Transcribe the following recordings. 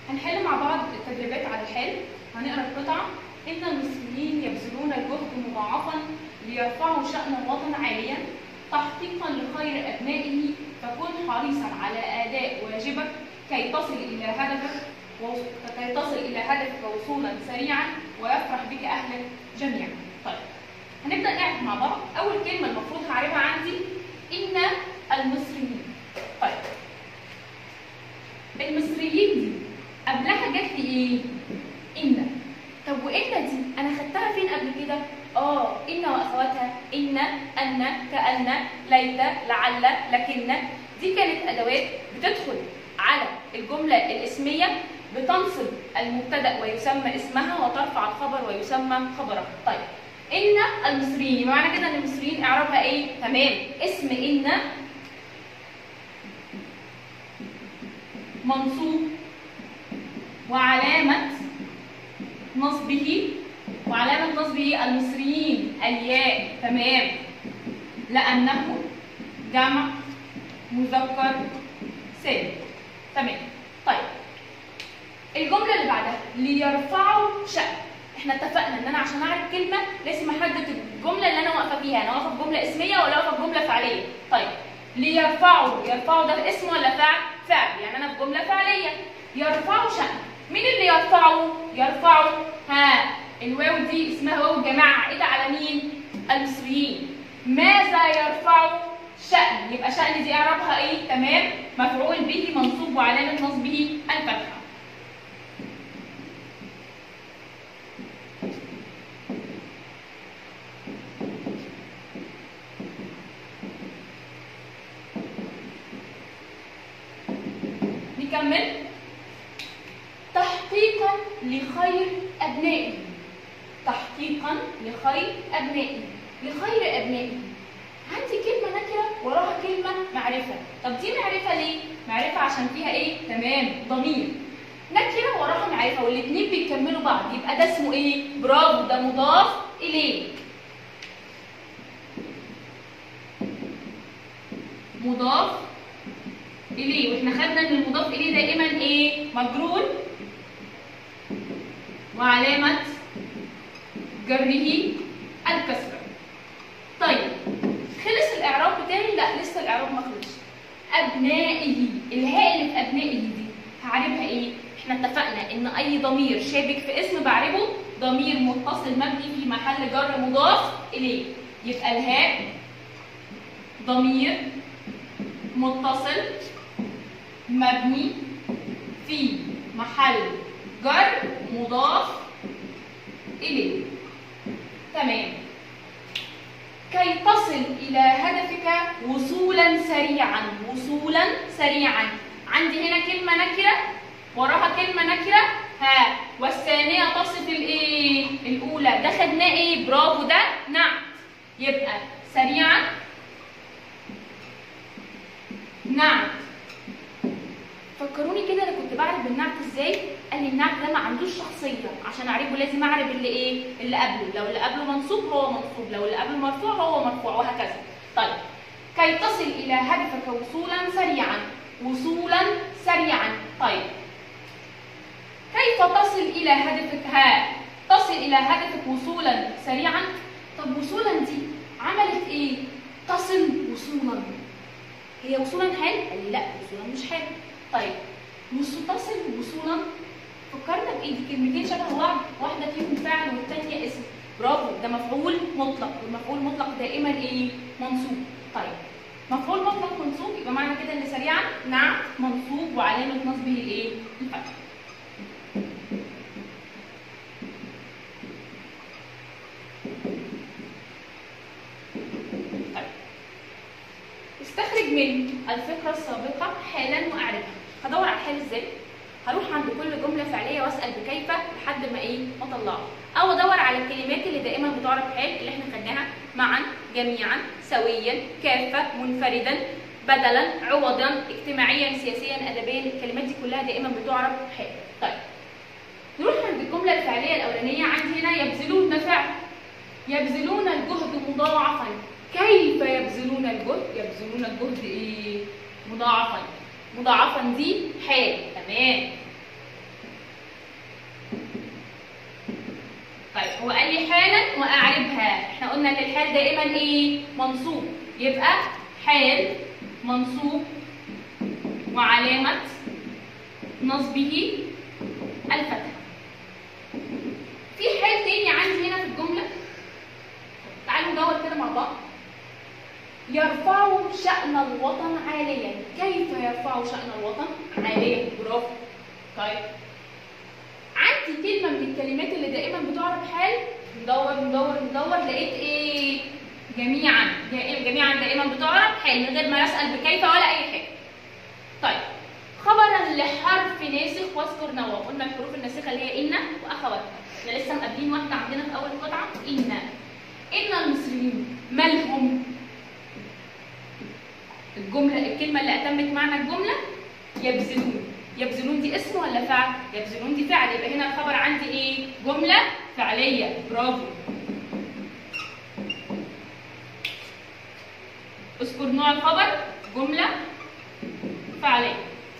هنحل مع بعض التدريبات على الحل هنقرا القطعه ان المصريين يبذلون الجهد مضاعفا ليرفعوا شان الوطن عاليا تحقيقا لخير ابنائه فكن حريصا على اداء واجبك كي تصل الى هدفك و- كي تصل الى هدفك وصولا سريعا ويفرح بك اهلك جميعا. طيب هنبدا نعرف مع بعض اول كلمه المفروض هعرفها عندي ان المصريين. طيب المصريين دي قبلها جت لي ايه؟ ان طب وان دي انا خدتها فين قبل كده؟ اه ان واخواتها ان ان كان ليت لعل لكن دي كانت ادوات بتدخل على الجمله الاسميه بتنصب المبتدا ويسمى اسمها وترفع الخبر ويسمى خبرها طيب ان المصريين معنى كده ان المصريين اعرابها ايه تمام اسم ان منصوب وعلامه نصبه وعلامة نصبه المصريين الياء تمام لأنه جمع مذكر سالم تمام طيب الجملة اللي بعدها ليرفعوا شأن احنا اتفقنا ان انا عشان اعرف كلمة لازم احدد الجملة اللي انا واقفة فيها انا واقفة في جملة اسمية ولا واقفة في جملة فعلية طيب ليرفعوا يرفعوا ده اسم ولا فعل فعل يعني انا في جملة فعلية يرفعوا شأن مين اللي يرفعوا يرفعوا ها الواو دي اسمها واو الجماعة عائدة على مين المصريين ماذا يرفع شأن يبقى شأن دي اعرابها ايه تمام مفعول به منصوب وعلامة نصبه الفتحة نكمل تحقيقا لخير أبنائه تحقيقا لخير أبنائه لخير أبنائه عندي كلمة نكرة وراها كلمة معرفة طب دي معرفة ليه؟ معرفة عشان فيها ايه؟ تمام ضمير نكرة وراها معرفة والاتنين بيكملوا بعض يبقى ده اسمه ايه؟ برافو ده مضاف إليه مضاف إليه واحنا خدنا ان المضاف إليه دائما ايه؟ مجرور وعلامة جره الكسرة. طيب خلص الإعراب بتاعي؟ لا لسه الإعراب ما خلصش. أبنائه الهاء اللي في أبنائه دي هعرفها إيه؟ إحنا اتفقنا إن أي ضمير شابك في اسم بعربه ضمير متصل مبني في محل جر مضاف إليه. يبقى الهاء ضمير متصل مبني في محل جر مضاف إليه تمام كي تصل إلى هدفك وصولا سريعا وصولا سريعا عندي هنا كلمة نكرة وراها كلمة نكرة ها والثانية تصف الإيه؟ الأولى ده خدناه إيه؟ برافو ده نعت يبقى سريعا نعت فكروني كده انا كنت بعرف بالنعت ازاي قال لي النعت ده ما عندوش شخصيه عشان اعرفه لازم اعرف اللي ايه اللي قبله لو اللي قبله منصوب هو منصوب لو اللي قبله مرفوع هو مرفوع وهكذا طيب كي تصل الى هدفك وصولا سريعا وصولا سريعا طيب كيف تصل الى هدفك ها تصل الى هدفك وصولا سريعا طب وصولا دي عملت ايه تصل وصولا هي وصولا حال قال لي لا وصولا مش حال طيب وصول تصل وصولا فكرنا بايه دي كلمتين شبه بعض واحده فيهم فعل والثانيه اسم برافو ده مفعول مطلق والمفعول مطلق دائما ايه منصوب طيب مفعول مطلق منصوب يبقى معنى كده ان سريعا نعت منصوب وعلامه نصبه الايه الفتح طيب استخرج من الفكره السابقه حالا واعرفها هدور على الحال ازاي هروح عند كل جمله فعليه واسال بكيف لحد ما ايه ما اطلعه او ادور على الكلمات اللي دائما بتعرف حال اللي احنا خدناها معا جميعا سويا كافه منفردا بدلا عوضا اجتماعيا سياسيا ادبيا الكلمات دي كلها دائما بتعرف حال طيب نروح عند الجمله الفعليه الاولانيه عندي هنا يبذلون ده فعل يبذلون الجهد مضاعفا كيف يبذلون الجهد يبذلون الجهد ايه مضاعفا مضاعفا دي حال تمام حالا واعربها احنا قلنا ان الحال دائما ايه منصوب يبقى حال منصوب وعلامه نصبه الفتحه في حال تاني عندي هنا في الجمله تعالوا ندور كده مع بعض يرفع شأن الوطن عاليا كيف يرفع شأن الوطن عاليا برافو طيب عندي كلمة من الكلمات اللي دائما بتعرف حال ندور ندور ندور لقيت ايه جميعا جميعا دائما بتعرف حال من غير ما اسال بكيف ولا اي حاجه طيب خبرا لحرف ناسخ واذكر نوع قلنا الحروف الناسخه اللي هي ان واخواتها احنا لسه مقابلين واحده عندنا في اول قطعه ان ان المصريين مالهم الجمله الكلمه اللي اتمت معنى الجمله يبذلون يبذلون دي اسم ولا فعل يبذلون دي فعل يبقى هنا الخبر عندي ايه جمله فعليه برافو اذكر نوع الخبر جمله فعليه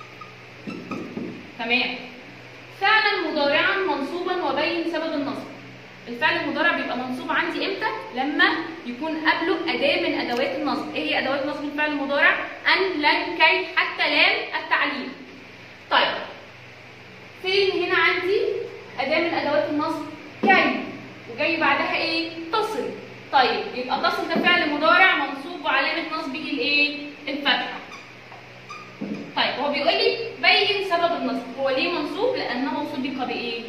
تمام فعلا مضارعا منصوبا وبين سبب النصب الفعل المضارع بيبقى منصوب عندي امتى لما يكون قبله اداه من ادوات النصب ايه هي ادوات نصب الفعل المضارع ان لن كي حتى لام التعليل طيب فين هنا عندي اداه من ادوات النصب كي وجاي بعدها ايه تصل طيب يبقى تصل ده فعل مضارع منصوب وعلامه نصبه الايه الفتحه طيب هو بيقول لي بين سبب النصب هو ليه منصوب لانه سبق بايه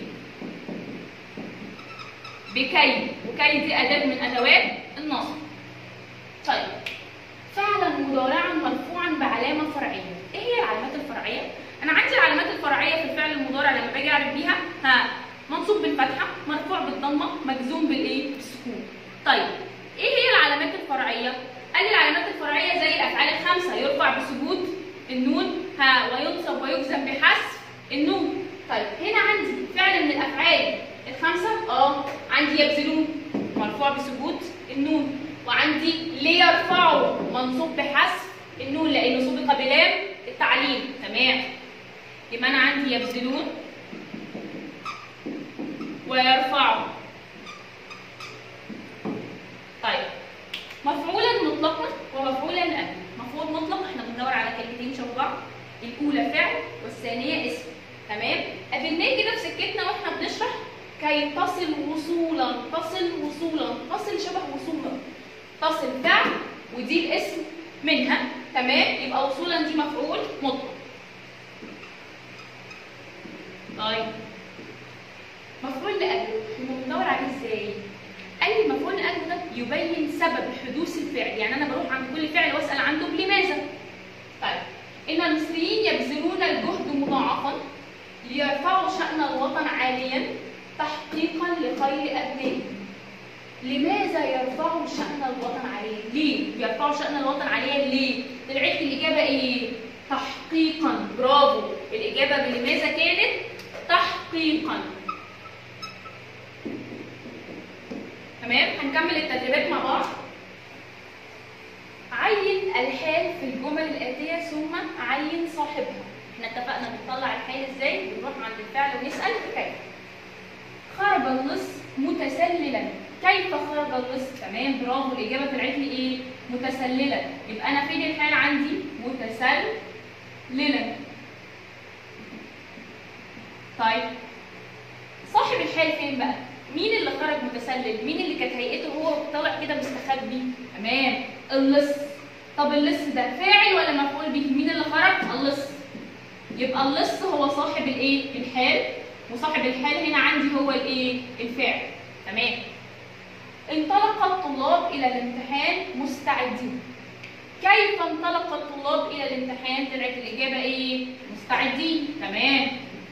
بكي وكي دي اداه من ادوات النصب طيب فعلا مضارعا مرفوعا بعلامه فرعيه ايه هي العلامات الفرعيه انا عندي العلامات الفرعيه في الفعل المضارع لما باجي اعرف بيها ها منصوب بالفتحه مرفوع بالضمه مجزوم بالايه بالسكون طيب ايه هي العلامات الفرعيه قال لي العلامات الفرعيه زي الافعال الخمسه يرفع بثبوت النون ها وينصب ويجزم بحذف النون طيب هنا عندي فعل من الافعال الخمسه اه عندي يبذلون مرفوع بثبوت النون وعندي ليرفعوا منصوب بحذف النون لانه سبق بلام التعليل تمام يبقى انا عندي يبذلون ويرفعوا طيب مفعولا مطلقا ومفعولا لا مفعول مطلق احنا بندور على كلمتين شبه بعض الاولى فعل والثانيه اسم تمام قابلناه كده في سكتنا واحنا بنشرح كي تصل وصولا تصل وصولا تصل شبه وصولا تصل فعل ودي الاسم منها تمام يبقى وصولا دي مفعول مطلق طيب مفعول لأجله كنا بندور عليه ازاي؟ قال لي مفعول لأجله ده يبين سبب حدوث الفعل يعني انا بروح عند كل فعل واسال عنده لماذا؟ طيب ان المصريين يبذلون الجهد مضاعفا ليرفعوا شأن الوطن عاليا تحقيقا لخير ابنائهم لماذا يرفعوا شأن الوطن عاليا؟ ليه؟ يرفعوا شأن الوطن عاليا ليه؟ طلعت الإجابة إيه؟ تحقيقا برافو الإجابة بلماذا كانت؟ تحقيقا تمام؟ هنكمل التدريبات مع بعض عين الحال في الجمل الآتية ثم عين صاحبها احنا اتفقنا بنطلع الحال ازاي؟ بنروح عند الفعل ونسأل كيف خرج اللص متسللا كيف خرج اللص تمام برافو الاجابه طلعت لي ايه متسللا يبقى انا فين الحال عندي متسللا طيب صاحب الحال فين بقى مين اللي خرج متسلل مين اللي كانت هيئته هو طالع كده مستخبي تمام اللص طب اللص ده فاعل ولا مفعول به مين اللي خرج اللص يبقى اللص هو صاحب الايه الحال وصاحب الحال هنا عندي هو الايه الفاعل تمام انطلق الطلاب الى الامتحان مستعدين كيف انطلق الطلاب الى الامتحان طلعت الاجابه ايه مستعدين تمام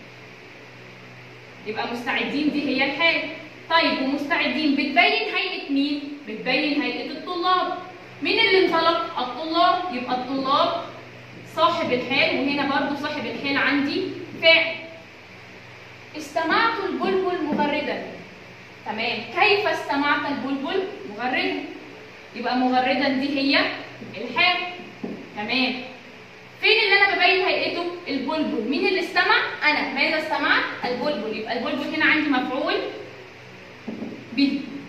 يبقى مستعدين دي هي الحال طيب ومستعدين بتبين هيئه مين بتبين هيئه الطلاب مين اللي انطلق الطلاب يبقى الطلاب صاحب الحال وهنا برضو صاحب الحال عندي فاعل استمعت البلبل مغردا تمام كيف استمعت البلبل مغردا يبقى مغردا دي هي الحال تمام فين اللي انا ببين هيئته البلبل مين اللي استمع انا ماذا استمعت البلبل يبقى البلبل هنا عندي مفعول به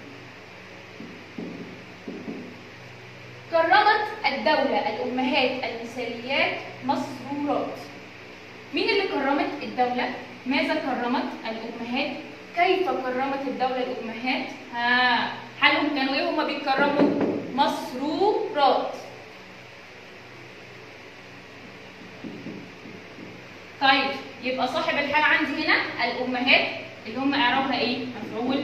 كرمت الدولة ماذا كرمت الأمهات كيف كرمت الدولة الأمهات ها حالهم كانوا ايه هما بيتكرموا مسرورات طيب يبقى صاحب الحال عندي هنا الأمهات اللي هم إعرابها ايه مفعول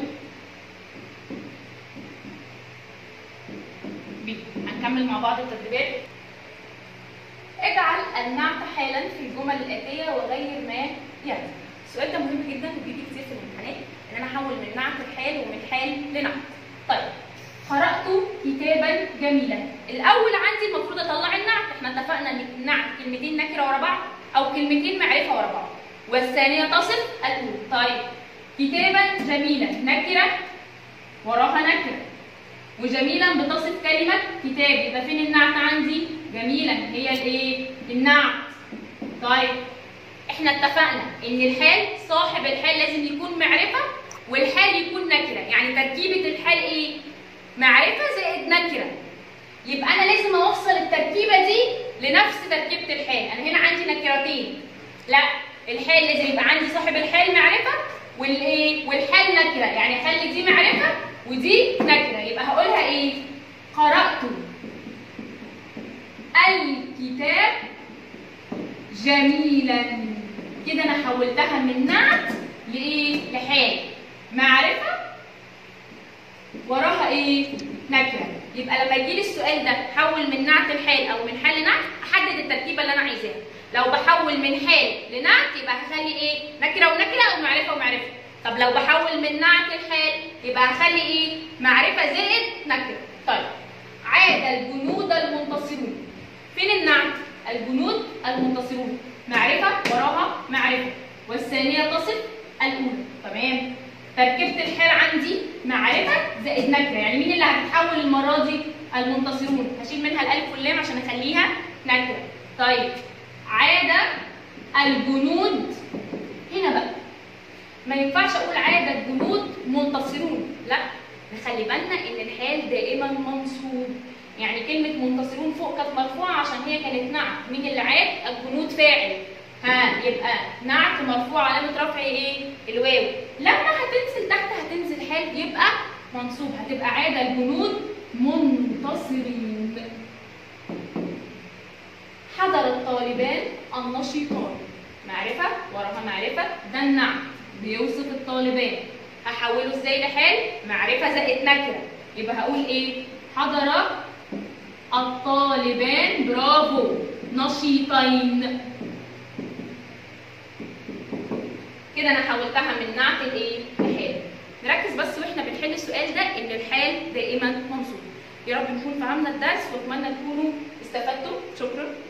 بي هنكمل مع بعض التدريبات اجعل النعت حالا في الجمل الآتية وغير ما يأتي السؤال ده مهم جدا وبيجي كتير في الامتحانات ان انا احول من نعت الحال ومن حال لنعت طيب قرأت كتابا جميلا الأول عندي المفروض أطلع النعت احنا اتفقنا ان النعت كلمتين نكرة ورا بعض أو كلمتين معرفة ورا بعض والثانية تصف الأولى طيب كتابا جميلا نكرة وراها نكرة وجميلا بتصف كلمة كتاب يبقى فين النعت عندي؟ جميلا هي الايه؟ النعت طيب احنا اتفقنا ان الحال صاحب الحال لازم يكون معرفة والحال يكون نكرة يعني تركيبة الحال ايه؟ معرفة زائد نكرة يبقى انا لازم اوصل التركيبة دي لنفس تركيبة الحال انا هنا عندي نكرتين لا الحال لازم يبقى عندي صاحب الحال معرفة والايه؟ والحال نكرة يعني خلي دي معرفة ودي نكرة يبقى هقولها ايه؟ قرأت الكتاب جميلا كده انا حولتها من نعت لايه؟ لحال معرفة وراها ايه؟ نكرة يبقى لما يجيلي السؤال ده حول من نعت لحال او من حال لنعت احدد التركيبة اللي انا عايزاها لو بحول من حال لنعت يبقى هخلي ايه؟ نكرة ونكرة او معرفة ومعرفة طب لو بحول من نعت لحال يبقى هخلي ايه؟ معرفة زائد نكرة طيب عاد الجنود المنتصرون فين النعت؟ الجنود المنتصرون معرفة وراها معرفة والثانية تصف الأولى تمام تركيبة الحال عندي معرفة زائد نكرة يعني مين اللي هتتحول المرة دي؟ المنتصرون هشيل منها الألف واللام عشان أخليها نكرة طيب عاد الجنود هنا بقى ما ينفعش أقول عاد الجنود منتصرون لا نخلي بالنا إن الحال دائما منصوب يعني كلمة منتصرون فوق كانت مرفوعة عشان هي كانت نعت مين اللي عاد؟ الجنود فاعل ها يبقى نعت مرفوع علامة رفع ايه؟ الواو لما هتنزل تحت هتنزل حال يبقى منصوب هتبقى عاد الجنود منتصرين حضر الطالبان النشيطان معرفة وراها معرفة ده النعت بيوصف الطالبان هحوله ازاي لحال؟ معرفة زائد نكرة يبقى هقول ايه؟ حضر الطالبان برافو نشيطين كده انا حولتها من نعت لايه؟ لحال نركز بس واحنا بنحل السؤال ده ان الحال دائما منصوب يا رب نكون فهمنا الدرس واتمنى تكونوا استفدتم شكرا